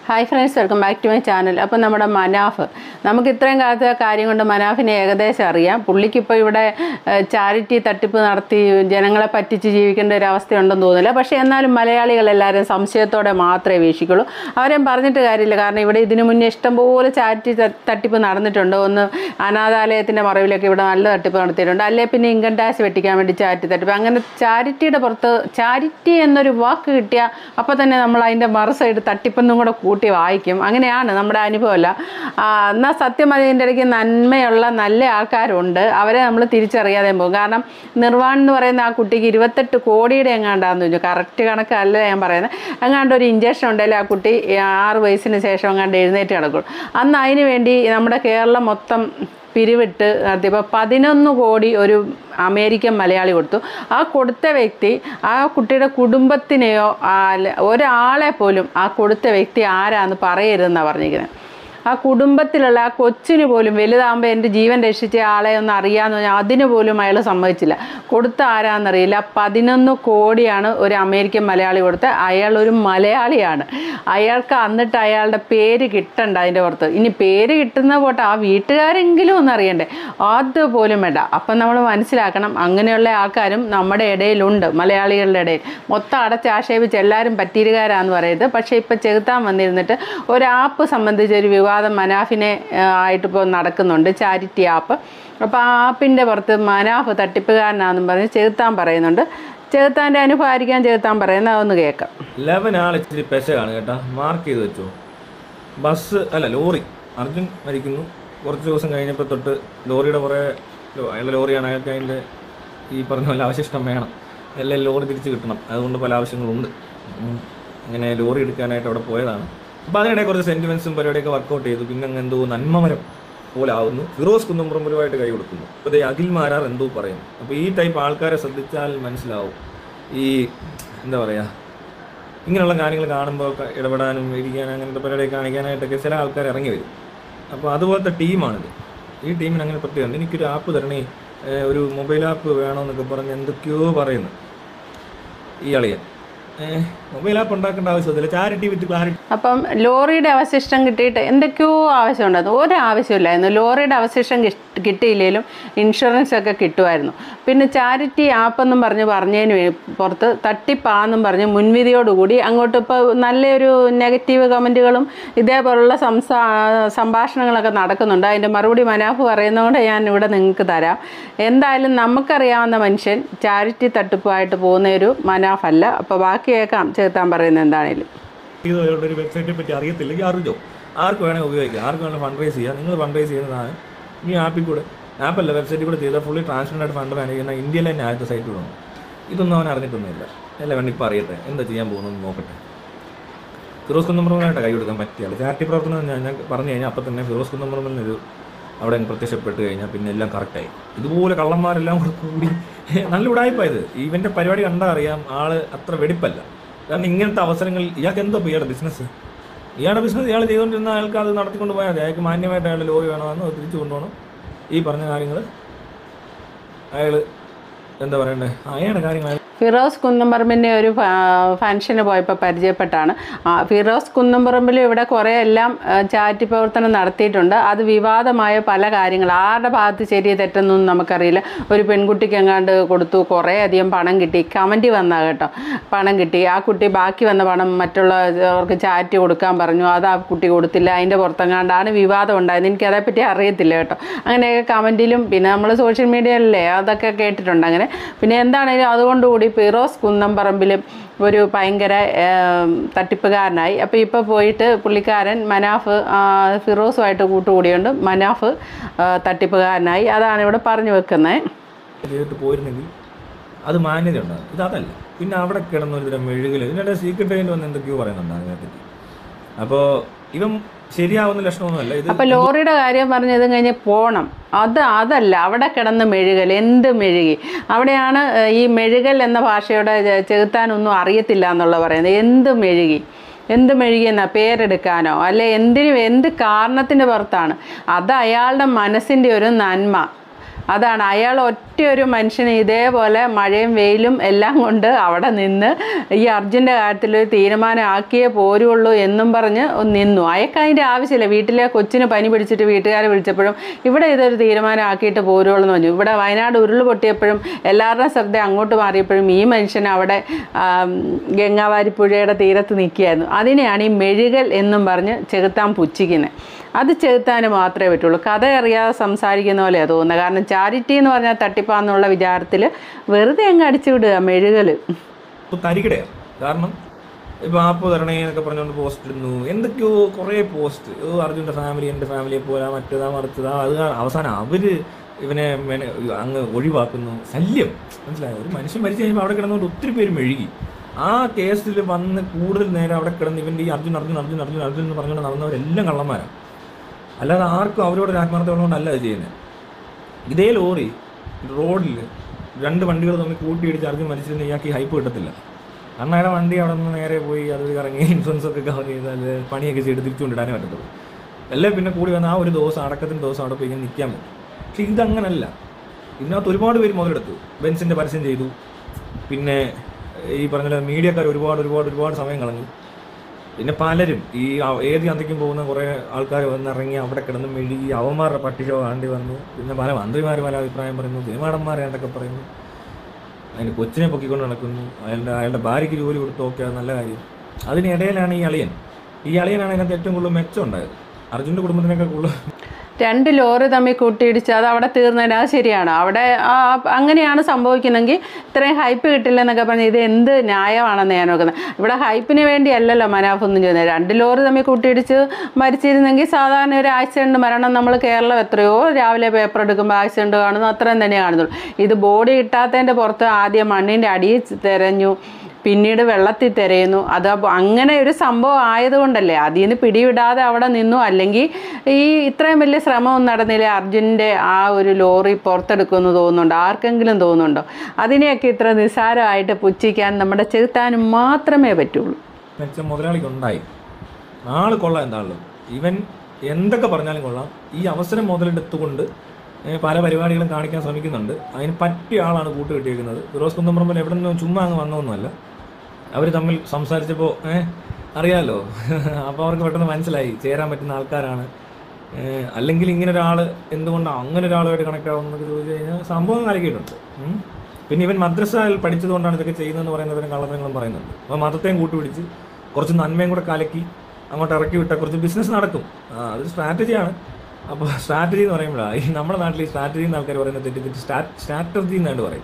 Hi friends welcome back to my channel അപ്പം നമ്മുടെ മനാഫ് നമുക്ക് ഇത്രയും കാലത്തെ കാര്യം കൊണ്ട് മനാഫിനെ ഏകദേശം അറിയാം പുള്ളിക്കിപ്പോൾ ഇവിടെ ചാരിറ്റി തട്ടിപ്പ് നടത്തി ജനങ്ങളെ പറ്റിച്ച് ജീവിക്കേണ്ട ഒരു അവസ്ഥയുണ്ടെന്ന് തോന്നുന്നില്ല പക്ഷേ എന്നാലും മലയാളികൾ എല്ലാവരും സംശയത്തോടെ മാത്രമേ വീക്ഷിക്കുള്ളൂ അവരെയും പറഞ്ഞിട്ട് കാര്യമില്ല കാരണം ഇവിടെ ഇതിനു മുന്നേ ഇഷ്ടംപോലെ ചാരിറ്റി തട്ടിപ്പ് നടന്നിട്ടുണ്ട് ഒന്ന് അനാഥാലയത്തിൻ്റെ മറവിലൊക്കെ ഇവിടെ നല്ല തട്ടിപ്പ് നടത്തിയിട്ടുണ്ട് അല്ലെ പിന്നെ ഇൻകം ടാക്സ് വെട്ടിക്കാൻ വേണ്ടി ചാരിറ്റി തട്ടിപ്പ് അങ്ങനെ ചാരിറ്റിയുടെ പുറത്ത് ചാരിറ്റി എന്നൊരു വാക്ക് കിട്ടിയാൽ അപ്പോൾ തന്നെ നമ്മൾ അതിൻ്റെ മറു സൈഡ് തട്ടിപ്പെന്നും കൂടെ കൂട്ടി വായിക്കും അങ്ങനെയാണ് നമ്മുടെ അനുഭവമല്ല ആ, എന്നാൽ സത്യം അതിൻ്റെ ഇടയ്ക്ക് നന്മയുള്ള നല്ല ആൾക്കാരുണ്ട് അവരെ നമ്മൾ തിരിച്ചറിയാതെ പോകും കാരണം നിർവാൺ എന്ന് പറയുന്ന ആ കുട്ടിക്ക് ഇരുപത്തെട്ട് കോടിയുടെ എങ്ങാണ്ടാന്ന് ചോദിച്ചു കറക്റ്റ് കണക്കല്ല ഞാൻ പറയുന്നത് എങ്ങാണ്ട് ഒരു ഇഞ്ചക്ഷൻ ഉണ്ടെങ്കിൽ ആ കുട്ടി ആറ് വയസ്സിന് ശേഷം എങ്ങാണ്ട് എഴുന്നേറ്റ് കിടക്കും അന്ന് അതിന് വേണ്ടി നമ്മുടെ കേരളം മൊത്തം പിരിവിട്ട് നടത്തിയപ്പോൾ പതിനൊന്ന് കോടി ഒരു അമേരിക്കൻ മലയാളി കൊടുത്തു ആ കൊടുത്ത വ്യക്തി ആ കുട്ടിയുടെ കുടുംബത്തിനെയോ ആ അല്ല- ഒരാളെ പോലും ആ കൊടുത്ത വ്യക്തി ആരാന്ന് പറയരുതെന്നാണ് പറഞ്ഞിരിക്കുന്നത് ആ കുടുംബത്തിലുള്ള ആ കൊച്ചിന് പോലും വലുതാകുമ്പോൾ എൻ്റെ ജീവൻ രക്ഷിച്ച ആളെ ഒന്ന് അറിയാന്ന് പറഞ്ഞാൽ അതിന് പോലും അയാൾ സമ്മതിച്ചില്ല കൊടുത്ത ആരാന്നറിയില്ല പതിനൊന്ന് കോടിയാണ് ഒരു അമേരിക്കൻ മലയാളി കൊടുത്ത അയാൾ ഒരു മലയാളിയാണ് അയാൾക്ക് എന്നിട്ട് അയാളുടെ പേര് കിട്ടണ്ട അതിൻ്റെ പുറത്ത് ഇനി പേര് കിട്ടുന്ന പോട്ടെ ആ വീട്ടുകാരെങ്കിലും ഒന്ന് അറിയണ്ടേ അതുപോലും വേണ്ട അപ്പം നമ്മൾ മനസ്സിലാക്കണം അങ്ങനെയുള്ള ആൾക്കാരും നമ്മുടെ ഇടയിലുണ്ട് മലയാളികളുടെ ഇടയിൽ മൊത്തം അടച്ച് ആക്ഷേപിച്ച് എല്ലാവരും പറ്റീരുകാരാന്ന് പറയരുത് പക്ഷേ ഇപ്പം ചെകുത്താൻ വന്നിരുന്നിട്ട് ഒരു ആപ്പ് സംബന്ധിച്ച് ഒരു വിവാദം മനാഫിനെ ആ, ആയിട്ട് ഇപ്പോൾ നടക്കുന്നുണ്ട് ചാരിറ്റി ആപ്പ് അപ്പോൾ ആ ആപ്പിൻ്റെ പുറത്ത് മനാഫ് തട്ടിപ്പുകാരനാണെന്നും പറഞ്ഞ് ചെകുത്താൻ പറയുന്നുണ്ട് ചെകുത്താൻ്റെ അനുഭവം ആയിരിക്കാൻ ചെകുത്താൻ പറയുന്നത് അതൊന്ന് കേൾക്കാം ലെവൻ ആൾ ഇച്ചിരി പെശകാണ് കേട്ടാ മാർക്ക് ചെയ്ത് വെച്ചോ ബസ് അല്ല ലോറി അർജുൻ മരിക്കുന്നു കുറച്ച് ദിവസം കഴിഞ്ഞപ്പോൾ തൊട്ട് ലോറിയുടെ കുറേ അയാളുടെ ലോറിയാണ് അയാൾക്ക് അതിൻ്റെ ഈ പറഞ്ഞ പോലെ അവശിഷ്ടം വേണം എല്ലാം ലോറി തിരിച്ച് കിട്ടണം അതുകൊണ്ട് പല ആവശ്യങ്ങളുണ്ട് ഉം. അങ്ങനെ ലോറി എടുക്കാനായിട്ട് അവിടെ പോയതാണ് അപ്പോൾ അതിനിടെ കുറച്ച് സെൻറ്റിമെൻസും പരിപാടിയൊക്കെ വർക്കൗട്ട് ചെയ്തു പിന്നെ അങ്ങ് എന്തോ നന്മമരം പോലെ ആവുന്നു ഫിറോസ് കുന്നംപുറമ്പലുമായിട്ട് കൈ കൊടുക്കുന്നു അപ്പോൾ ദേ അഖിൽ മാരാർ എന്തോ പറയുന്നു അപ്പോൾ ഈ ടൈപ്പ് ആൾക്കാരെ ശ്രദ്ധിച്ചാൽ മനസ്സിലാവും ഈ എന്താ പറയുക ഇങ്ങനെയുള്ള കാര്യങ്ങൾ കാണുമ്പോൾ ഒക്കെ ഇടപെടാനും ഇരിക്കാനും അങ്ങനത്തെ പരിപാടി കാണിക്കാനായിട്ടൊക്കെ ചില ആൾക്കാർ ഇറങ്ങി വരും അപ്പോൾ അതുപോലത്തെ ടീമാണിത് ഈ ടീമിന് അങ്ങനെ പ്രത്യേകത എനിക്കൊരു ആപ്പ് തരണേ ഏഹ് ഒരു മൊബൈൽ ആപ്പ് വേണമെന്നൊക്കെ പറഞ്ഞ് എന്തൊക്കെയോ പറയുന്നു ഈ അളിയൻ ഏഹ് മൊബൈൽ ആപ്പ് ഉണ്ടാക്കേണ്ട ആവശ്യമില്ല ചാരിറ്റി വിത്ത് ക്ലാരിറ്റി അപ്പം ലോറിയുടെ അവശിഷ്ടം കിട്ടിയിട്ട് എന്തൊക്കെയോ ആവശ്യമുണ്ടായിരുന്നു ഒരു ആവശ്യമില്ലായിരുന്നു ലോറിയുടെ അവശിഷ്ടം കിഷ്- കിട്ടിയില്ലെങ്കിലും ഇൻഷുറൻസ് ഒക്കെ കിട്ടുമായിരുന്നു പിന്നെ ചാരിറ്റി ആപ്പ് എന്നും പറഞ്ഞ് പറഞ്ഞതിന് വേ- പുറത്ത് തട്ടിപ്പാന്നും പറഞ്ഞ് മുൻവിധിയോടുകൂടി അങ്ങോട്ട് ഇപ്പോൾ നല്ലൊരു നെഗറ്റീവ് കമൻറ്റുകളും ഇതേപോലുള്ള സംസാ സംഭാഷണങ്ങളൊക്കെ നടക്കുന്നുണ്ട് അതിൻ്റെ മറുപടി മനാഫ് പറയുന്നതുകൊണ്ട് ഞാൻ ഇവിടെ നിങ്ങൾക്ക് തരാം എന്തായാലും നമുക്കറിയാവുന്ന മനുഷ്യൻ ചാരിറ്റി തട്ടിപ്പുമായിട്ട് പോകുന്ന ഒരു മനാഫല്ല അപ്പോൾ ബാക്കി കേൾക്കാം ചേർത്താൻ പറയുന്നത് എന്താണേലും ചെയ്തവരുടെ ഒരു വെബ്സൈറ്റിനെ പറ്റി അറിയത്തില്ലെങ്കിൽ അറിഞ്ഞോ ആർക്ക് വേണമെങ്കിൽ ഉപയോഗിക്കാം ആർക്ക് വേണമെങ്കിൽ ഫണ്ട് റൈസ് ചെയ്യാം നിങ്ങൾ ഫണ്ട് റൈസ് ചെയ്യുന്നതാണ് ഈ ആപ്പിൽ കൂടെ ആപ്പല്ല വെബ്സൈറ്റിൽ കൂടെ ചെയ്താൽ ഫുള്ളി ട്രാൻസ്പെറൻ്റ് ആയിട്ട് ഫണ്ട് മാനേജ് ചെയ്യുന്ന ഇന്ത്യയിലെ തന്നെ ആദ്യത്തെ സൈറ്റ് വേണം ഇതൊന്നും അവൻ അറിഞ്ഞിട്ടൊന്നുമില്ല അല്ല വേണ്ട ഇപ്പോൾ അറിയട്ടെ എന്താ ചെയ്യാൻ പോകുന്നത് നോക്കട്ടെ ഫിറോസ് കുന്നമ്പ്രമനായിട്ട് കൈ കൊടുക്കാൻ പറ്റിയാൽ ചാരിറ്റി പ്രവർത്തനം ഞാൻ ഞാൻ പറഞ്ഞു കഴിഞ്ഞാൽ അപ്പം തന്നെ ഫിറോസ് കുന്നമ്പ്രമലിനൊരു അവിടെ അങ്ങ് പ്രത്യക്ഷപ്പെട്ട് കഴിഞ്ഞാൽ പിന്നെ എല്ലാം കറക്റ്റായി ഇതുപോലെ കള്ളന്മാരെല്ലാം കൂടെ കൂടി നല്ല ഉടായ്പായത് ഇവൻ്റെ പരിപാടി കണ്ടാൽ അറിയാം ആള് അത്ര വെടിപ്പല്ല കാരണം ഇങ്ങനത്തെ അവസരങ്ങൾ ഇയാൾക്ക് എന്തോ ഇപ്പോൾ ഇയാളുടെ ബിസിനസ് ഇയാളുടെ ബിസിനസ് ഇയാൾ ചെയ്തുകൊണ്ടിരുന്ന അയാൾക്ക് അത് നടത്തിക്കൊണ്ട് പോയാൽ മതി അയാൾക്ക് മാന്യമായിട്ട് അയാളുടെ ലോറി വേണമെന്ന് അത് തിരിച്ചു കൊണ്ടുപോകണം ഈ പറഞ്ഞ കാര്യങ്ങൾ അയാൾ എന്താ പറയണ്ടേ അയാളുടെ കാര്യങ്ങൾ അയാൾ ഫിറോസ് കുന്നംപറമ്പിൻ്റെ ഒരു ഫ- ഫംഗ്ഷന് പോയപ്പോൾ പരിചയപ്പെട്ടാണ് ആ, ഫിറോസ് കുന്നംപറമ്പിൽ ഇവിടെ കുറേ എല്ലാം ചാരിറ്റി പ്രവർത്തനം നടത്തിയിട്ടുണ്ട് അത് വിവാദമായ പല കാര്യങ്ങൾ ആരുടെ ഭാഗത്ത് ശരി തെറ്റെന്നൊന്നും നമുക്കറിയില്ല ഒരു പെൺകുട്ടിക്ക് എങ്ങാണ്ട് കൊടുത്തു കുറേ അധികം പണം കിട്ടി കമൻറ്റ് വന്നാ കേട്ടോ പണം കിട്ടി ആ കുട്ടി ബാക്കി വന്ന പണം മറ്റുള്ളവർക്ക് ചാരിറ്റി കൊടുക്കാൻ പറഞ്ഞു അത് ആ കുട്ടി കൊടുത്തില്ല അതിൻ്റെ പുറത്തെങ്ങാണ്ടാണ് വിവാദം ഉണ്ടായത് എനിക്ക് അതേപ്പറ്റി അറിയത്തില്ല കേട്ടോ അങ്ങനെയൊക്കെ കമൻറ്റിലും പിന്നെ നമ്മൾ സോഷ്യൽ മീഡിയയിലല്ലേ അതൊക്കെ കേട്ടിട്ടുണ്ട് അങ്ങനെ പിന്നെ എന്താണെങ്കിലും അതുകൊണ്ടുകൂടി ഫിറോസ് കുന്നംപറമ്പിലും ഒരു ഭയങ്കര ഏം, തട്ടിപ്പുകാരനായി അപ്പോൾ ഇപ്പോൾ പോയിട്ട് പുള്ളിക്കാരൻ മനാഫ് ആ, ഫിറോസുമായിട്ട് കൂട്ടുകൂടിയുണ്ട് മനാഫ് ആ, തട്ടിപ്പുകാരനായി അതാണ് ഇവിടെ പറഞ്ഞു വെക്കുന്നത് ചെയ്തിട്ട് പോയിരുന്നെങ്കിൽ അത് മാന്യത ഉണ്ടാകും ഇതല്ല പിന്നെ അവിടെ കിടന്ന ഒരു തരം മെഴുകൽ ഇതിനിടെ സീക്രട്ട് ഏജന്റ് വന്ന് എന്തൊക്കെയോ പറയുന്നുണ്ട് അതിനെപ്പറ്റി അപ്പോൾ ഇവൻ ശരിയാവുന്ന ലക്ഷണമൊന്നുമല്ല ഇത് അപ്പൊ ലോറിയുടെ കാര്യം പറഞ്ഞത് കഴിഞ്ഞ് പോണം അത് അതല്ല അവിടെ കിടന്ന് മെഴുകൽ എന്ത് മെഴുകി അവിടെയാണ് ഏഹ്, ഈ മെഴുകൽ എന്ന ഭാഷയുടെ ചെ- ചെകുത്താനൊന്നും അറിയത്തില്ല എന്നുള്ള പറയുന്നത് എന്ത് മെഴുകി എന്ത് മെഴുകിയെന്ന പേരെടുക്കാനോ അല്ലെ എന്തിനും എന്ത് കാരണത്തിൻ്റെ പുറത്താണ് അത് അയാളുടെ മനസ്സിൻ്റെ ഒരു നന്മ അതാണ് അയാൾ ഒറ്റ ഒരു മനുഷ്യന് ഇതേപോലെ മഴയും വെയിലും എല്ലാം കൊണ്ട് അവിടെ നിന്ന് ഈ അർജുൻ്റെ കാര്യത്തിൽ ഒരു തീരുമാനം ആക്കിയേ പോരുള്ളൂ എന്നും പറഞ്ഞ് നിന്നു അയാൾക്ക് അതിൻ്റെ ആവശ്യമില്ല വീട്ടിലെ കൊച്ചിന് പനി പിടിച്ചിട്ട് വീട്ടുകാരെ വിളിച്ചപ്പോഴും ഇവിടെ ഇതൊരു തീരുമാനം ആക്കിയിട്ട് പോരുള്ളൂ എന്ന് പറഞ്ഞു ഇവിടെ വയനാട് ഉരുൾ പൊട്ടിയപ്പോഴും എല്ലാവരുടെയും ശ്രദ്ധ അങ്ങോട്ട് മാറിയപ്പോഴും ഈ മനുഷ്യൻ അവിടെ ആം, ഗംഗാവാരിപ്പുഴയുടെ തീരത്ത് നിൽക്കുകയായിരുന്നു അതിനെയാണ് ഈ മെഴുകൽ എന്നും പറഞ്ഞ് ചെകുത്താൻ പുച്ഛിക്കുന്നത് അത് ചെകുത്താൻ മാത്രമേ പറ്റുള്ളൂ കഥ അറിയാതെ സംസാരിക്കുന്ന പോലെയാണ് തോന്നുന്നത് കാരണം ചാരിറ്റി എന്ന് പറഞ്ഞാൽ തട്ടിപ്പാന്നുള്ള വിചാരത്തിൽ വെറുതെ അങ്ങ് അടിച്ചു വിടുക മെഴുകൽ ഇപ്പോൾ തരികിടയാണ് കാരണം ഇപ്പോൾ ആപ്പ് തരണേ എന്നൊക്കെ പറഞ്ഞുകൊണ്ട് പോസ്റ്റ് ഇടുന്നു എന്തൊക്കെയോ കുറേ പോസ്റ്റ് ഓ അർജുൻ്റെ ഫാമിലി എൻ്റെ ഫാമിലിയെ പോലെ മറ്റേതാ മറിച്ചതാ അത് കാരണം അവസാനം അവർ ഇവനെ മെന- അങ്ങ് ഒഴിവാക്കുന്നു ശല്യം മനസ്സിലായോ ഒരു മനുഷ്യൻ മരിച്ചു കഴിയുമ്പോൾ അവിടെ കിടന്നുകൊണ്ട് ഒത്തിരി പേര് മെഴുകി ആ കേസിൽ വന്ന് കൂടുതൽ നേരം അവിടെ കിടന്ന് ഇവൻ്റെ ഈ അർജുൻ അർജുൻ അർജുൻ അർജുൻ അർജുൻ എന്ന് പറഞ്ഞുകൊണ്ട് നടന്നവരെല്ലാം കള്ളന്മാരാണ് അല്ലാതെ ആർക്കും അവരോട് ഒരു ആത്മാർത്ഥത ഉള്ളതുകൊണ്ടല്ല അത് ചെയ്യുന്നത് ഇതേ ലോറി റോഡിൽ രണ്ട് വണ്ടികൾ തമ്മിൽ കൂട്ടിയിടിച്ച് അർജുൻ മരിച്ചിരുന്ന ഇയാൾക്ക് ഈ ഹൈപ്പ് കിട്ടത്തില്ല കാരണം അയാളെ വണ്ടി അവിടെ നിന്ന് നേരെ പോയി അത് കറങ്ങി ഇൻഷുറൻസ് ഒക്കെ കവർ ചെയ്താൽ പണിയൊക്കെ ചെയ്ത് തിരിച്ചുകൊണ്ടിടാനേ പറ്റത്തുള്ളൂ അല്ലേ പിന്നെ കൂടി വന്ന ആ ഒരു ദിവസം അടക്കത്തിന് ദിവസം അവിടെ പോയി ഇങ്ങനെ നിൽക്കാൻ പറ്റും പക്ഷെ ഇതങ്ങനല്ല ഇതിനകത്ത് ഒരുപാട് പേര് മുതലെടുത്തു ബെൻസിൻ്റെ പരസ്യം ചെയ്തു പിന്നെ ഈ പറഞ്ഞ മീഡിയക്കാർ ഒരുപാട് ഒരുപാട് ഒരുപാട് സമയം കളഞ്ഞു പിന്നെ പലരും ഈ അ- ഏത് ചന്തയ്ക്കും പോകുന്ന കുറേ ആൾക്കാർ വന്നിറങ്ങി അവിടെ കിടന്ന് മെഴുകി അവന്മാരുടെ പട്ടിഷോ കാണ്ടി വന്നു പിന്നെ പല മന്ത്രിമാർ പല അഭിപ്രായം പറയുന്നു സിനിമാടന്മാർ ഏണ്ടൊക്കെ പറയുന്നു അതിന് കൊച്ചിനെ പൊക്കിക്കൊണ്ട് നടക്കുന്നു അയാളുടെ അയാളുടെ ഭാര്യയ്ക്ക് ജോലി കൊടുത്തു ഓക്കെ അത് നല്ല കാര്യം അതിനിടയിലാണ് ഈ അളിയൻ ഈ അളിയനാണ് അതിനകത്ത് ഏറ്റവും കൂടുതൽ മെച്ചം ഉണ്ടായത് അർജുൻ്റെ കുടുംബത്തിനൊക്കെ കൂടുതൽ രണ്ട് ലോറി തമ്മിൽ കൂട്ടിയിടിച്ച് അത് അവിടെ തീർന്നതിന് അത് ശരിയാണ് അവിടെ ആ, അങ്ങനെയാണ് സംഭവിക്കുന്നെങ്കിൽ ഇത്രയും ഹൈപ്പ് കിട്ടില്ലെന്നൊക്കെ പറഞ്ഞ് ഇത് എന്ത് ന്യായമാണെന്ന് ഞാൻ നോക്കുന്നത് ഇവിടെ ഹൈപ്പിന് വേണ്ടി അല്ലല്ലോ മനാഫ് ഒന്നും ചെയ്യുന്നത് രണ്ട് ലോറി തമ്മിൽ കൂട്ടിയിടിച്ച് മരിച്ചിരുന്നെങ്കിൽ സാധാരണ ഒരു ആക്സിഡന്റ് മരണം നമ്മൾ കേരളം എത്രയോ രാവിലെ പേപ്പർ എടുക്കുമ്പോൾ ആക്സിഡന്റ് കാണുന്നു അത്രയും തന്നെ കാണുന്നുള്ളൂ ഇത് ബോഡി കിട്ടാത്തതിൻ്റെ പുറത്ത് ആദ്യം മണ്ണിൻ്റെ അടിയിൽ തിരഞ്ഞു പിന്നീട് വെള്ളത്തിൽ തിരയുന്നു അത് അപ്പൊ അങ്ങനെ ഒരു സംഭവം ആയതുകൊണ്ടല്ലേ അതിൽ നിന്ന് പിടിവിടാതെ അവിടെ നിന്നു അല്ലെങ്കിൽ ഈ ഇത്രയും വലിയ ശ്രമമൊന്നും നടന്നില്ല അർജുൻ്റെ ആ ഒരു ലോറി പുറത്തെടുക്കുമെന്ന് തോന്നുന്നുണ്ടോ ആർക്കെങ്കിലും തോന്നുന്നുണ്ടോ അതിനെയൊക്കെ ഇത്ര നിസ്സാരമായിട്ട് പുച്ഛിക്കാൻ നമ്മുടെ ചെറുത്താനും മാത്രമേ പറ്റുള്ളൂ മെച്ചം മുതലാളിക്ക് ഉണ്ടായി ആള് കൊള്ളാം എന്താണല്ലോ ഇവൻ എന്തൊക്കെ പറഞ്ഞാലും കൊള്ളാം ഈ അവസരം മുതലെടുത്തുകൊണ്ട് ഏ, പല പരിപാടികളും കാണിക്കാൻ ശ്രമിക്കുന്നുണ്ട് അതിന് പറ്റിയ ആളാണ് കൂട്ട് കിട്ടിയിരിക്കുന്നത് ഫിറോസ് കുന്നംപറമ്പൻ എവിടെ നിന്നും ചുമ്മാ അങ്ങ് വന്നൊന്നുമല്ല അവർ തമ്മിൽ സംസാരിച്ചപ്പോൾ ഏഹ് അറിയാലോ അപ്പോൾ അവർക്ക് പെട്ടെന്ന് മനസ്സിലായി ചേരാൻ പറ്റുന്ന ആൾക്കാരാണ് ഏഹ് അല്ലെങ്കിൽ ഇങ്ങനെ ഒരാൾ എന്തുകൊണ്ടാണ് അങ്ങനെ ഒരാളുമായിട്ട് കണക്ട് ആവുന്നതൊക്കെ ചോദിച്ചു കഴിഞ്ഞാൽ സംഭവം കലക്കിയിട്ടുണ്ട് ഉം. പിന്നെ ഇവൻ മദ്രസയിൽ പഠിച്ചതുകൊണ്ടാണ് ഇതൊക്കെ ചെയ്യുന്നതെന്ന് പറയുന്നതിന് കള്ളത്തരങ്ങളും പറയുന്നുണ്ട് അപ്പോൾ മതത്തെയും കൂട്ടുപിടിച്ച് കുറച്ച് നന്മയും കൂടെ കലക്കി അങ്ങോട്ട് ഇറക്കി വിട്ടാൽ കുറച്ച് ബിസിനസ് നടക്കും ആ അതൊരു സ്ട്രാറ്റജിയാണ് അപ്പോൾ സ്ട്രാറ്റജി എന്ന് പറയുമ്പോഴാണ് ഈ നമ്മുടെ നാട്ടിൽ ഈ സ്ട്രാറ്റജി എന്ന് ആൾക്കാർ പറയുന്നത് തെറ്റി തെറ്റി സ്ട്രാറ്റജി എന്നാണ് പറയും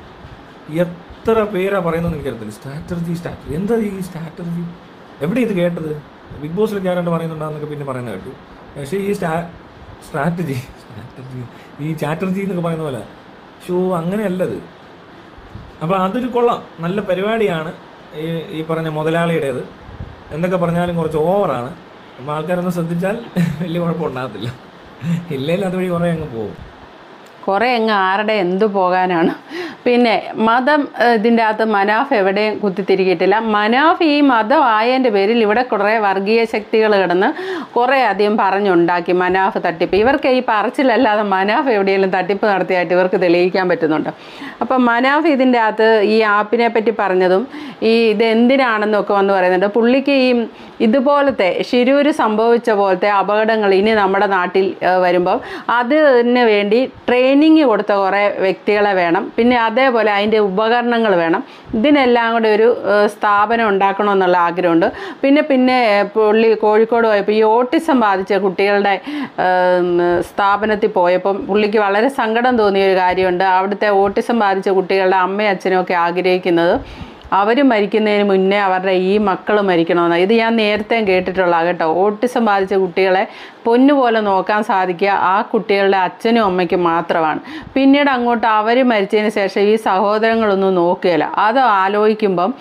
എത്ര പേരാ പറയുന്നത് എനിക്കറിയത്തില്ല സ്ട്രാറ്റജി സ്ട്രാറ്റജി എന്താ ഈ സ്ട്രാറ്റജി എവിടെ ഇത് കേട്ടത് ബിഗ് ബോസിൽ കയറാണ്ട് പറയുന്നുണ്ടാന്നൊക്കെ പിന്നെ പറയുന്നത് കേട്ടു പക്ഷേ ഈ സ്റ്റാ സ്ട്രാറ്റജി സ്ട്രാറ്റജി ഈ ചാറ്റർജി എന്നൊക്കെ പറയുന്ന പോലെ ഷോ അങ്ങനെയല്ലത് അപ്പോൾ അതൊരു കൊള്ളാം നല്ല പരിപാടിയാണ് ഈ ഈ പറഞ്ഞ മുതലാളിയുടേത് എന്തൊക്കെ പറഞ്ഞാലും കുറച്ച് ഓവറാണ് അപ്പോൾ ആൾക്കാരൊന്ന് ശ്രദ്ധിച്ചാൽ വലിയ കുഴപ്പമുണ്ടാകത്തില്ല ഇല്ലെങ്കിൽ അതുവഴി കുറേ അങ്ങ് പോകും കുറേ അങ്ങ് ആരുടെ എന്തു പോകാനാണ് പിന്നെ മതം ഏഹ്, ഇതിൻ്റെ അകത്ത് മനാഫ് എവിടെയും കുത്തിത്തിരിക്കിയിട്ടില്ല മനാഫ് ഈ മതം ആയതിൻ്റെ പേരിൽ ഇവിടെ കുറേ വർഗീയ ശക്തികൾ കിടന്ന് കുറേ അധികം പറഞ്ഞുണ്ടാക്കി മനാഫ് തട്ടിപ്പ് ഇവർക്ക് ഈ പറച്ചിലല്ലാതെ മനാഫ് എവിടെയെങ്കിലും തട്ടിപ്പ് നടത്തിയായിട്ട് ഇവർക്ക് തെളിയിക്കാൻ പറ്റുന്നുണ്ട് അപ്പം മനാഫ് ഇതിൻ്റെ അകത്ത് ഈ ആപ്പിനെ പറ്റി പറഞ്ഞതും ഈ ഇത് എന്തിനാണെന്നൊക്കെ വന്ന് പറയുന്നുണ്ട് പുള്ളിക്ക് ഈ ഇതുപോലത്തെ ശിരൂര് സംഭവിച്ച പോലത്തെ അപകടങ്ങൾ ഇനി നമ്മുടെ നാട്ടിൽ ഏഹ്, വരുമ്പം അതിന് വേണ്ടി ട്രെയിനിങ് കൊടുത്ത കുറേ വ്യക്തികളെ വേണം പിന്നെ അതേപോലെ അതിൻ്റെ ഉപകരണങ്ങൾ വേണം ഇതിനെല്ലാം കൂടെ ഒരു ഏഹ്, സ്ഥാപനം ഉണ്ടാക്കണമെന്നുള്ള ആഗ്രഹമുണ്ട് പിന്നെ പിന്നെ ഏഹ്, പുള്ളി കോഴിക്കോട് പോയപ്പോൾ ഈ ഓട്ടിസം ബാധിച്ച കുട്ടികളുടെ ഏം, സ്ഥാപനത്തിൽ പോയപ്പം പുള്ളിക്ക് വളരെ സങ്കടം തോന്നിയ ഒരു കാര്യമുണ്ട് അവിടുത്തെ ഓട്ടിസം ബാധിച്ച കുട്ടികളുടെ അമ്മയും അച്ഛനും ഒക്കെ ആഗ്രഹിക്കുന്നത് അവർ മരിക്കുന്നതിന് മുന്നേ അവരുടെ ഈ മക്കൾ മരിക്കണമെന്ന് ഇത് ഞാൻ നേരത്തെ കേട്ടിട്ടുള്ള കേട്ടോ ഓട്ടിസം ബാധിച്ച കുട്ടികളെ പൊന്നുപോലെ നോക്കാൻ സാധിക്കുക ആ കുട്ടികളുടെ അച്ഛനും അമ്മയ്ക്കും മാത്രമാണ് പിന്നീട് അങ്ങോട്ട് അവർ മരിച്ചതിന് ശേഷം ഈ സഹോദരങ്ങളൊന്നും നോക്കുകയില്ല അത് ആലോചിക്കുമ്പം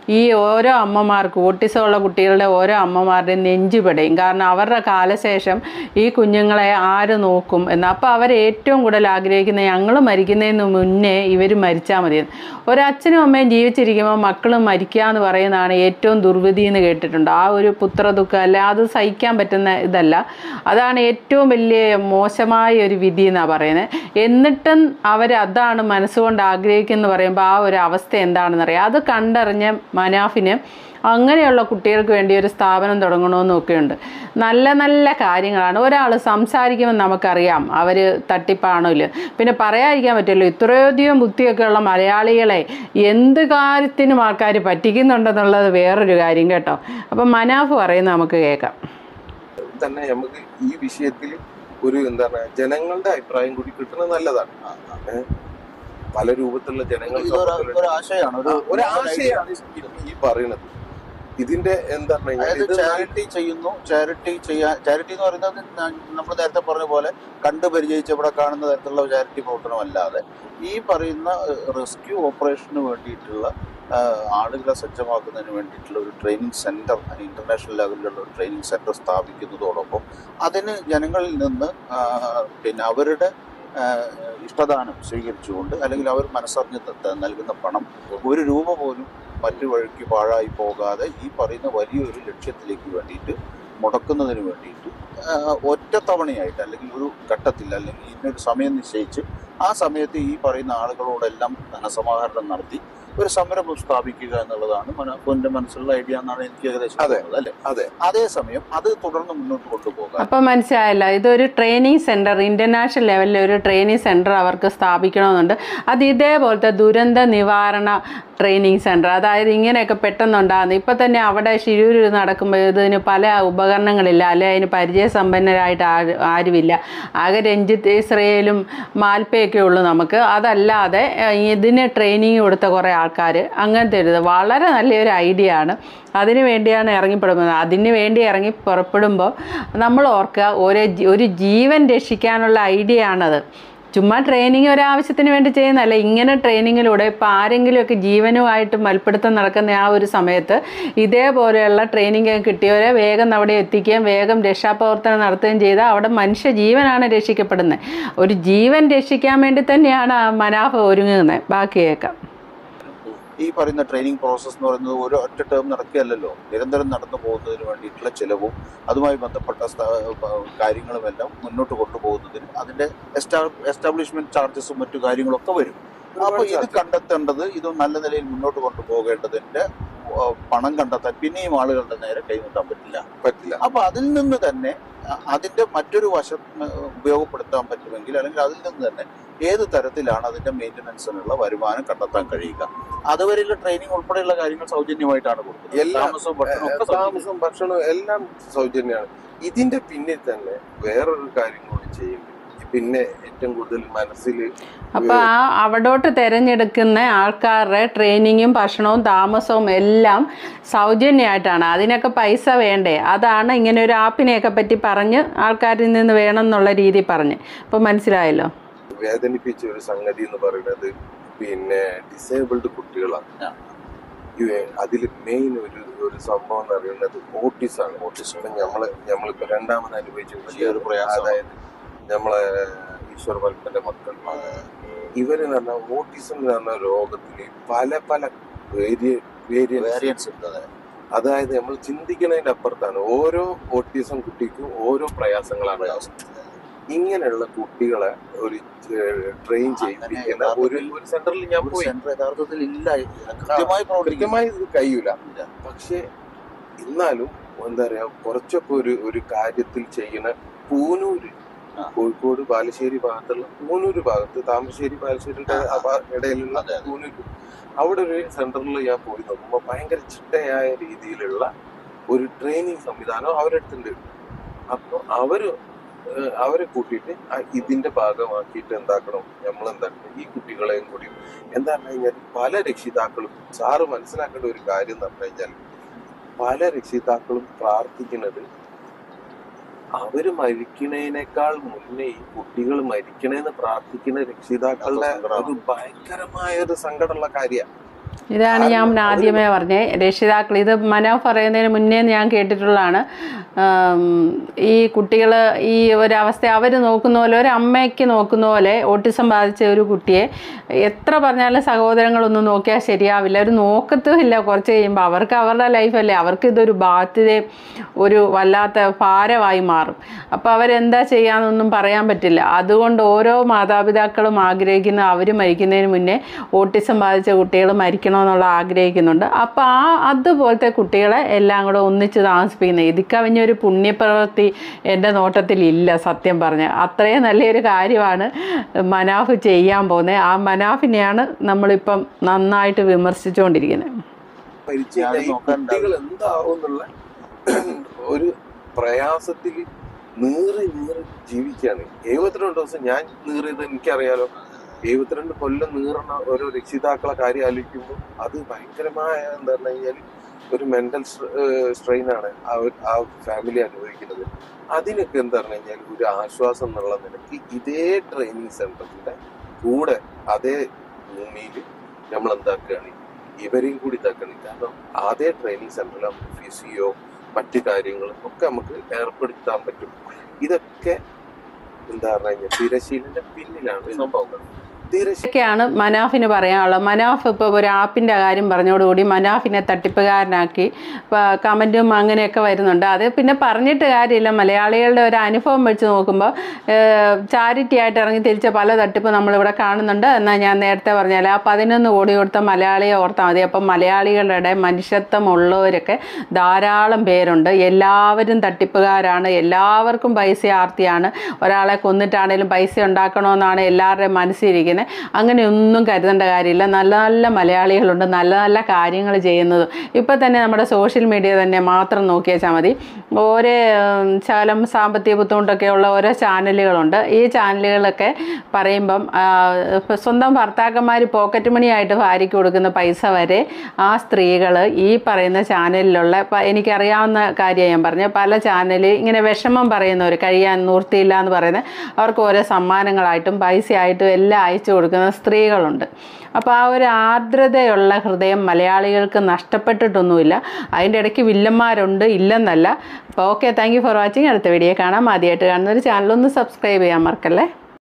ഈ ഓരോ അമ്മമാർക്കും ഓട്ടിസം ഉള്ള കുട്ടികളുടെ ഓരോ അമ്മമാരുടെയും നെഞ്ചു പിടയും കാരണം അവരുടെ കാലശേഷം ഈ കുഞ്ഞുങ്ങളെ ആര് നോക്കും എന്ന് അപ്പോൾ അവർ ഏറ്റവും കൂടുതൽ ആഗ്രഹിക്കുന്ന ഞങ്ങൾ മരിക്കുന്നതിന് മുന്നേ ഇവർ മരിച്ചാൽ മതി ഒരച്ഛനും അമ്മയും ജീവിച്ചിരിക്കുമ്പോൾ മക്കൾ മരിക്കുക എന്ന് പറയുന്നതാണ് ഏറ്റവും ദുർവിധി എന്ന് കേട്ടിട്ടുണ്ട് ആ ഒരു പുത്രദുഃഖം അല്ല അത് സഹിക്കാൻ പറ്റുന്ന ഇതല്ല അതാണ് ഏറ്റവും വലിയ മോശമായ ഒരു വിധി എന്നാണ് പറയുന്നത് എന്നിട്ടും അവർ അതാണ് മനസ്സുകൊണ്ട് ആഗ്രഹിക്കുന്നു പറയുമ്പോൾ ആ ഒരു അവസ്ഥ എന്താണെന്ന് അറിയാം അത് കണ്ടറിഞ്ഞ മനാഫിന് അങ്ങനെയുള്ള കുട്ടികൾക്ക് വേണ്ടി ഒരു സ്ഥാപനം തുടങ്ങണമെന്നൊക്കെയുണ്ട് നല്ല നല്ല കാര്യങ്ങളാണ് ഒരാൾ സംസാരിക്കുമ്പോൾ നമുക്കറിയാം അവർ തട്ടിപ്പാണോ ഇല്ല പിന്നെ പറയാതിരിക്കാൻ പറ്റുമല്ലോ ഇത്രയധികം ബുദ്ധിയൊക്കെ ഉള്ള മലയാളികളെ എന്ത് കാര്യത്തിനും ആൾക്കാർ പറ്റിക്കുന്നുണ്ടെന്നുള്ളത് വേറൊരു കാര്യം കേട്ടോ അപ്പം മനാഫ് പറയുന്നത് നമുക്ക് കേൾക്കാം തന്നെ നമുക്ക് ഈ വിഷയത്തിൽ ഒരു എന്താണ് ജനങ്ങളുടെ അഭിപ്രായം കൂടി കിട്ടുന്നത് നല്ലതാണ് ഏ? പല രൂപത്തിലുള്ള ജനങ്ങൾ ഇതൊരു ഒരു ആശയമാണ് ഒരു ഒരു ആശയമാണ് ശരിക്കും ഈ പറയുന്നത് ഇതിന്റെ എന്താ പറഞ്ഞു അതായത് കഴിഞ്ഞാൽ ഇത് ചാരിറ്റി ചെയ്യുന്നു ചാരിറ്റി ചെയ്യാൻ ചാരിറ്റി എന്ന് പറയുന്നത് നമ്മൾ നേരത്തെ പറഞ്ഞ പോലെ കണ്ടു പരിചയിച്ച് ഇവിടെ കാണുന്ന തരത്തിലുള്ള ചാരിറ്റി പ്രവർത്തനമല്ലാതെ ഈ പറയുന്ന റെസ്ക്യൂ ഓപ്പറേഷന് വേണ്ടിയിട്ടുള്ള ആ, ആളുകളെ സജ്ജമാക്കുന്നതിന് വേണ്ടിയിട്ടുള്ള ഒരു ട്രെയിനിങ് സെന്റർ ഇന്റർനാഷണൽ ലെവലിലുള്ള ഒരു ട്രെയിനിങ് സെന്റർ സ്ഥാപിക്കുന്നതോടൊപ്പം അതിന് ജനങ്ങളിൽ നിന്ന് ആ, പിന്നെ അവരുടെ ആ, ഇഷ്ടദാനം സ്വീകരിച്ചുകൊണ്ട് അല്ലെങ്കിൽ അവർ മനസ്സറിഞ്ഞ് ത- നൽകുന്ന പണം ഒരു രൂപ പോലും മറ്റു വഴിക്ക് പാഴായി പോകാതെ ഈ പറയുന്ന വലിയൊരു ലക്ഷ്യത്തിലേക്ക് വേണ്ടിയിട്ട് മുടക്കുന്നതിന് വേണ്ടിയിട്ട് ആ, ഒറ്റത്തവണയായിട്ട് അല്ലെങ്കിൽ ഒരു ഘട്ടത്തിൽ അല്ലെങ്കിൽ ഇന്നൊരു സമയം നിശ്ചയിച്ച് ആ സമയത്ത് ഈ പറയുന്ന ആളുകളോടെല്ലാം ധനസമാഹരണം നടത്തി ഒരു സംരംഭം സ്ഥാപിക്കുക എന്നുള്ളതാണ് മനോഫോന്റെ മനസ്സിലുള്ള ഐഡിയ എന്നാണ് എനിക്ക് ഏകദേശം അതെ. തോന്നുന്നത് അല്ലേ അതെ അതേസമയം അത് തുടർന്ന് മുന്നോട്ട് കൊണ്ടുപോകാൻ അപ്പം മനസ്സിലായല്ല ഇതൊരു ട്രെയിനിങ് സെൻറ്റർ ഇൻ്റർനാഷണൽ ലെവലിൽ ഒരു ട്രെയിനിങ് സെൻറ്റർ അവർക്ക് സ്ഥാപിക്കണമെന്നുണ്ട് അത് ഇതേപോലത്തെ ദുരന്ത നിവാരണ ട്രെയിനിങ് സെൻറ്റർ അതായത് ഇങ്ങനെയൊക്കെ പെട്ടെന്നുണ്ടാകുന്നത് ഇപ്പം തന്നെ അവിടെ ശിരൂര് നടക്കുമ്പോൾ ഇതിന് പല ഉപകരണങ്ങളില്ല അല്ലെ അതിന് പരിചയസമ്പന്നരായിട്ട് ആര് ആരുമില്ല ആകെ രഞ്ജിത്ത് ഇസ്രയേലും മാൽപ്പയൊക്കെ ഉള്ളൂ നമുക്ക് അതല്ലാതെ ഏഹ്, ഇതിന് ട്രെയിനിങ് കൊടുത്ത കുറേ ആൾക്കാർ അങ്ങനത്തെ ഒരു ഇത് വളരെ നല്ലൊരു ഐഡിയ ആണ് അതിന് വേണ്ടിയാണ് ഇറങ്ങിപ്പെടുന്നത് അതിന് വേണ്ടി ഇറങ്ങി പുറപ്പെടുമ്പോൾ നമ്മൾ ഓർക്കുക ഒരു ജി- ഒരു ജീവൻ രക്ഷിക്കാനുള്ള ഐഡിയ ആണത് ചുമ്മാ ട്രെയിനിങ് ഒരാവശ്യത്തിന് വേണ്ടി ചെയ്യുന്നതല്ല ഇങ്ങനെ ട്രെയിനിങ്ങിലൂടെ ഇപ്പോൾ ആരെങ്കിലുമൊക്കെ ജീവനുമായിട്ട് മൽപ്പിടുത്തം നടക്കുന്ന ആ ഒരു സമയത്ത് ഇതേപോലെയുള്ള ട്രെയിനിങ് കിട്ടിയവരെ വേഗം അവിടെ എത്തിക്കുകയും വേഗം രക്ഷാപ്രവർത്തനം നടത്തുകയും ചെയ്താൽ അവിടെ മനുഷ്യ ജീവനാണ് രക്ഷിക്കപ്പെടുന്നത് ഒരു ജീവൻ രക്ഷിക്കാൻ വേണ്ടി തന്നെയാണ് ആ മനാഫ് ഒരുങ്ങുന്നത് ബാക്കി കേൾക്കാം ഈ പറയുന്ന ട്രെയിനിങ് പ്രോസസ്സ് എന്ന് പറയുന്നത് ഒരു ഒറ്റ ടേം നടക്കുകയല്ലല്ലോ നിരന്തരം നടന്നു പോകുന്നതിന് വേണ്ടിയിട്ടുള്ള ചിലവും അതുമായി ബന്ധപ്പെട്ട സ്ഥ- പ- കാര്യങ്ങളുമെല്ലാം മുന്നോട്ട് കൊണ്ടുപോകുന്നതിന് അതിന്റെ എസ്റ്റാബ്ലിഷ്മെന്റ് ചാർജസും മറ്റു കാര്യങ്ങളൊക്കെ വരും അപ്പൊ ഇത് കണ്ടെത്തേണ്ടത് ഇത് നല്ല നിലയിൽ മുന്നോട്ട് കൊണ്ടുപോകേണ്ടതിന്റെ ആ, പണം കണ്ടെത്താൻ പിന്നെയും ആളുകളുടെ നേരെ കൈനീട്ടാൻ പറ്റില്ല പറ്റില്ല അപ്പൊ അതിൽ നിന്ന് തന്നെ അ- അതിന്റെ മറ്റൊരു വശം ഉം, ഉപയോഗപ്പെടുത്താൻ പറ്റുമെങ്കിൽ അല്ലെങ്കിൽ അതിൽ നിന്ന് തന്നെ ഏത് തരത്തിലാണ് അതിന്റെ മെയിൻ്റനൻസിനുള്ള വരുമാനം കണ്ടെത്താൻ കഴിയുക അതുവരെയുള്ള ട്രെയിനിങ് ഉൾപ്പെടെയുള്ള കാര്യങ്ങൾ സൗജന്യമായിട്ടാണ് കൊടുക്കുന്നത് എല്ലാം, താമസവും ഭക്ഷണവും ഒക്കെ സൗജന്യം. താമസം ഭക്ഷണം എല്ലാം സൗജന്യമാണ് ഇതിന്റെ പിന്നിൽ തന്നെ വേറൊരു കാര്യം കൂടി ചെയ്യുന്നുണ്ട് പിന്നെ ഏറ്റവും കൂടുതൽ മനസ്സിൽ അപ്പോൾ ആ അവിടോട്ട് തിരഞ്ഞെടുക്കുന്ന ആൾക്കാരുടെ ട്രെയിനിങ്ങും ഭക്ഷണവും താമസവും എല്ലാം സൗജന്യമായിട്ടാണ് അതിനൊക്കെ പൈസ വേണ്ടേ അതാണ് ഇങ്ങനെ ഒരു ആപ്പിനെയൊക്കെ പറ്റി പറഞ്ഞ് ആൾക്കാരിൽ നിന്ന് വേണം എന്നുള്ള രീതി പറഞ്ഞ് അപ്പോൾ മനസ്സിലായല്ലോ വേദനിപ്പിച്ച ഒരു സംഗതി എന്ന് പറയുന്നത് പിന്നെ ഡിസേബിൾഡ് കുട്ടികളാണ് ആ. അതിൽ മെയിൻ ഒരു ഒരു സംഭവം എന്ന് പറയുന്നത് ഓട്ടിസ് ആണ് ഓട്ടിസം നമ്മള് നമ്മളിപ്പോ രണ്ടാമത് അനുഭവിച്ച വലിയ ഒരു പ്രയാസം. അതായത് നമ്മളെ ഈശ്വർ വൽപ്പന്റെ മക്കൾ ഇവര് എന്ന് പറഞ്ഞാൽ ഓട്ടിസം എന്ന് പറഞ്ഞ രോഗത്തിന് പല പല വേരിയൻസ് വേരിയൻസ് ഉണ്ട് അതെ. അതായത് നമ്മൾ ചിന്തിക്കുന്നതിന്റെ അപ്പുറത്താണ് ഓരോ ഓട്ടിസം കുട്ടിക്കും ഓരോ പ്രയാസങ്ങളാണ് ഇങ്ങനെയുള്ള കുട്ടികളെ ഒരു ട്രെയിൻ ചെയ്യിപ്പിക്കുന്ന ഒരു ഒരു സെന്ററിൽ ഞാൻ ഒരു പോയി സെന്റർ യഥാർത്ഥത്തിൽ ഇല്ല കൃത്യമായി പ്രവർത്തിക്കും കൃത്യമായി ഇത് കഴിയൂല പക്ഷെ എന്നാലും എന്താ പറയാ കുറച്ചൊക്കെ ഒരു ഒരു കാര്യത്തിൽ ചെയ്യുന്ന പൂനൂര് ആ. കോഴിക്കോട് ബാലുശ്ശേരി ഭാഗത്തുള്ള പൂനൂര് ഭാഗത്ത് താമരശ്ശേരി ബാലുശ്ശേരിയുടെ ആ, ആ. ആ ഭാ- ഇടയിലുള്ള അതെ, അതെ. പൂനൂര് അവിടെ ഒരു സെന്ററിൽ ഞാൻ പോയി നോക്കുമ്പോൾ ഭയങ്കര ചിട്ടയായ രീതിയിലുള്ള ഒരു ട്രെയിനിങ് സംവിധാനം അവരടുത്തുണ്ട് അപ്പൊ അവര് ഏഹ് അവരെ കൂട്ടിയിട്ട് ആ ഇതിന്റെ ഭാഗമാക്കിയിട്ട് എന്താക്കണം നമ്മൾ എന്താക്കണം ഈ കുട്ടികളെയും കൂടി എന്താ പറഞ്ഞു കഴിഞ്ഞാൽ പല രക്ഷിതാക്കളും സാറ് മനസ്സിലാക്കേണ്ട ഒരു കാര്യം എന്ന് പറഞ്ഞു കഴിഞ്ഞാൽ പല രക്ഷിതാക്കളും പ്രാർത്ഥിക്കുന്നത് അവര് മരിക്കണേനേക്കാൾ മുന്നേ ഈ കുട്ടികൾ മരിക്കണേന്ന് പ്രാർത്ഥിക്കുന്ന രക്ഷിതാക്കളുടെ അത് സങ്കടമാണ്. ഒരു ഭയങ്കരമായ ഒരു സങ്കടമുള്ള കാര്യമാണ് ഇതാണ് ഞാൻ ആദ്യമേ പറഞ്ഞത് രക്ഷിതാക്കൾ ഇത് മനോഫ് പറയുന്നതിന് മുന്നേ ഞാൻ കേട്ടിട്ടുള്ളതാണ് ആം, ഈ കുട്ടികൾ ഈ ഒരവസ്ഥ അവർ നോക്കുന്ന പോലെ ഒരു അമ്മയ്ക്ക് നോക്കുന്ന പോലെ ഓട്ടിസം ബാധിച്ച ഒരു കുട്ടിയെ എത്ര പറഞ്ഞാലും സഹോദരങ്ങളൊന്നും നോക്കിയാൽ ശരിയാവില്ല ഒരു നോക്കത്തും ഇല്ല കുറച്ച് കഴിയുമ്പോൾ അവർക്ക് അവരുടെ ലൈഫല്ലേ അവർക്ക് ഇതൊരു ബാധ്യതയും ഒരു വല്ലാത്ത ഭാരമായി മാറും അപ്പോൾ അവരെന്താ ചെയ്യാന്നൊന്നും പറയാൻ പറ്റില്ല അതുകൊണ്ട് ഓരോ മാതാപിതാക്കളും ആഗ്രഹിക്കുന്ന അവർ മരിക്കുന്നതിന് മുന്നേ ഓട്ടിസം ബാധിച്ച കുട്ടികൾ മരിക്കണമെന്നുള്ള ആഗ്രഹിക്കുന്നുണ്ട് അപ്പോൾ ആ അതുപോലത്തെ കുട്ടികളെ എല്ലാം കൂടെ ഒന്നിച്ച് താമസിപ്പിക്കുന്നത് ഇതിക്കവിഞ്ഞൊരു പുണ്യപ്രവൃത്തി എൻ്റെ നോട്ടത്തിൽ ഇല്ല സത്യം പറഞ്ഞ് അത്രയും നല്ലൊരു കാര്യമാണ് മനാഫ് ചെയ്യാൻ പോകുന്നത് ആ മനാഫിനെയാണ് നമ്മളിപ്പം നന്നായിട്ട് വിമർശിച്ചുകൊണ്ടിരിക്കുന്നത് മരിച്ചു ഞാൻ കഴിഞ്ഞാൽ ഈ നോക്കാനുണ്ടാവും. കുട്ടികൾ എന്താവും എന്നുള്ള ഒരു പ്രയാസത്തിൽ നീറി നീറി ജീവിക്കുകയാണ് എഴുപത്തിരണ്ട് ദിവസം ഞാൻ നീറിയത് എനിക്കറിയാലോ എഴുപത്തിരണ്ട് കൊല്ലം നീറുന്ന ഓരോ രക്ഷിതാക്കളെ കാര്യം ആലോചിക്കുമ്പോൾ അത് ഭയങ്കരമായ എന്താ പറഞ്ഞു കഴിഞ്ഞാൽ ഒരു മെന്റൽ സ്ട്രെയിൻ ആണ് ആ ഒരു- ആ ഫാമിലി അനുഭവിക്കുന്നത് അതിനൊക്കെ എന്താ പറഞ്ഞു കഴിഞ്ഞാൽ ഒരു ആശ്വാസം എന്നുള്ള നിലയ്ക്ക് ഇതേ ട്രെയിനിങ് സെന്ററിന്റെ കൂടെ അതേ ഭൂമിയിൽ നമ്മൾ എന്താക്കുകയാണ് ഇവരെയും കൂടി ഇതാക്കണം കാരണം അതേ ട്രെയിനിങ് സെന്ററിൽ നമുക്ക് ഫിസിയോ മറ്റു കാര്യങ്ങളും ഒക്കെ നമുക്ക് ഏർപ്പെടുത്താൻ പറ്റും ഇതൊക്കെ എന്താ പറഞ്ഞു കഴിഞ്ഞാൽ തിരശീലിന്റെ പിന്നിലാണ് സംഭവങ്ങൾ തിരശീല ഇതൊക്കെയാണ് മനാഫിന് പറയാനുള്ളത് മനാഫ് ഇപ്പോൾ ഒരു ആപ്പിൻ്റെ കാര്യം പറഞ്ഞോടുകൂടി മനാഫിനെ തട്ടിപ്പുകാരനാക്കി ഇപ്പോൾ കമൻറ്റും അങ്ങനെയൊക്കെ വരുന്നുണ്ട് അത് പിന്നെ പറഞ്ഞിട്ട് കാര്യമില്ല മലയാളികളുടെ ഒരു അനുഭവം വെച്ച് നോക്കുമ്പോൾ ചാരിറ്റി ആയിട്ട് ഇറങ്ങി തിരിച്ച പല തട്ടിപ്പ് നമ്മളിവിടെ കാണുന്നുണ്ട് എന്നാൽ ഞാൻ നേരത്തെ പറഞ്ഞാൽ ആ പതിനൊന്ന് കോടി കൊടുത്ത മലയാളിയെ ഓർത്താൽ മതി അപ്പം മലയാളികളുടെ മനുഷ്യത്വമുള്ളവരൊക്കെ ധാരാളം പേരുണ്ട് എല്ലാവരും തട്ടിപ്പുകാരാണ് എല്ലാവർക്കും പൈസ ആർത്തിയാണ് ഒരാളെ കൊന്നിട്ടാണേലും പൈസ ഉണ്ടാക്കണമെന്നാണ് എല്ലാവരുടെയും മനസ്സിലിരിക്കുന്നത് അങ്ങനെയൊന്നും കരുതേണ്ട കാര്യമില്ല നല്ല നല്ല മലയാളികളുണ്ട് നല്ല നല്ല കാര്യങ്ങൾ ചെയ്യുന്നത് ഇപ്പം തന്നെ നമ്മുടെ സോഷ്യൽ മീഡിയ തന്നെ മാത്രം നോക്കിയാൽ മതി ഓരോ ഉം, ശകലം സാമ്പത്തിക ബുദ്ധിമുട്ടൊക്കെ ഉള്ള ഓരോ ചാനലുകളുണ്ട് ഈ ചാനലുകളൊക്കെ പറയുമ്പം ആ, ഇപ്പം സ്വന്തം ഭർത്താക്കന്മാർ പോക്കറ്റ് മണിയായിട്ട് ഭാര്യയ്ക്ക് കൊടുക്കുന്ന പൈസ വരെ ആ സ്ത്രീകൾ ഈ പറയുന്ന ചാനലിലുള്ള പ- എനിക്കറിയാവുന്ന കാര്യം ഞാൻ പറഞ്ഞു പല ചാനൽ ഇങ്ങനെ വിഷമം പറയുന്നവർ കഴിയാൻ നിവൃത്തിയില്ല എന്ന് പറയുന്നത് അവർക്ക് ഓരോ സമ്മാനങ്ങളായിട്ടും പൈസയായിട്ടും എല്ലാം അയച്ചു കൊടുക്കുന്ന സ്ത്രീകളുണ്ട് അപ്പോൾ ആ ഒരു ആർദ്രതയുള്ള ഹൃദയം മലയാളികൾക്ക് നഷ്ടപ്പെട്ടിട്ടൊന്നുമില്ല അതിൻ്റെ ഇടയ്ക്ക് വില്ലന്മാരുണ്ട് ഇല്ലെന്നല്ല അപ്പോൾ okay thank you for watching അടുത്ത വീഡിയോ കാണാം ആദ്യമായിട്ട് കാണുന്ന ഒരു ചാനലൊന്ന് സബ്സ്ക്രൈബ് ചെയ്യാൻ മറക്കല്ലേ